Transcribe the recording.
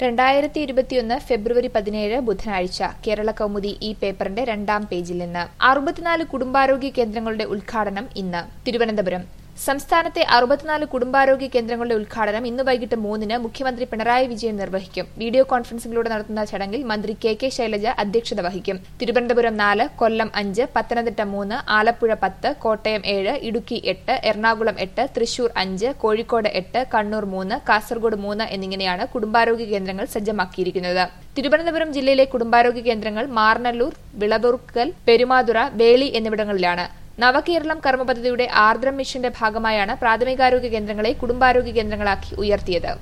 രണ്ടായിരത്തി ഇരുപത്തിയൊന്ന് ഫെബ്രുവരി പതിനേഴ് ബുധനാഴ്ച കേരള കൗമുദി ഈ പേപ്പറിന്റെ രണ്ടാം പേജിൽ നിന്ന് അറുപത്തിനാല് കുടുംബാരോഗ്യ കേന്ദ്രങ്ങളുടെ ഉദ്ഘാടനം ഇന്ന് തിരുവനന്തപുരം സംസ്ഥാനത്തെ അറുപത്തിനാല് കുടുംബാരോഗ്യ കേന്ദ്രങ്ങളുടെ ഉദ്ഘാടനം ഇന്ന് വൈകിട്ട് മൂന്നിന് മുഖ്യമന്ത്രി പിണറായി വിജയൻ നിർവഹിക്കും വീഡിയോ കോൺഫറൻസിംഗിലൂടെ നടത്തുന്ന ചടങ്ങിൽ മന്ത്രി കെ കെ ശൈലജ അധ്യക്ഷത വഹിക്കും തിരുവനന്തപുരം നാല് കൊല്ലം അഞ്ച് പത്തനംതിട്ട മൂന്ന് ആലപ്പുഴ പത്ത് കോട്ടയം ഏഴ് ഇടുക്കി എട്ട് എറണാകുളം എട്ട് തൃശൂർ അഞ്ച് കോഴിക്കോട് എട്ട് കണ്ണൂർ മൂന്ന് കാസർഗോഡ് മൂന്ന് എന്നിങ്ങനെയാണ് കുടുംബാരോഗ്യ കേന്ദ്രങ്ങൾ സജ്ജമാക്കിയിരിക്കുന്നത് തിരുവനന്തപുരം ജില്ലയിലെ കുടുംബാരോഗ്യ കേന്ദ്രങ്ങൾ മാർനല്ലൂർ വിളവുറുക്കൽ പെരുമാതുറ വേളി എന്നിവിടങ്ങളിലാണ് നവകേരളം കർമ്മ പദ്ധതിയുടെ ആർദ്രം മിഷന്റെ ഭാഗമായാണ് പ്രാഥമികാരോഗ്യ കേന്ദ്രങ്ങളെ കുടുംബാരോഗ്യ കേന്ദ്രങ്ങളാക്കി ഉയർത്തിയത്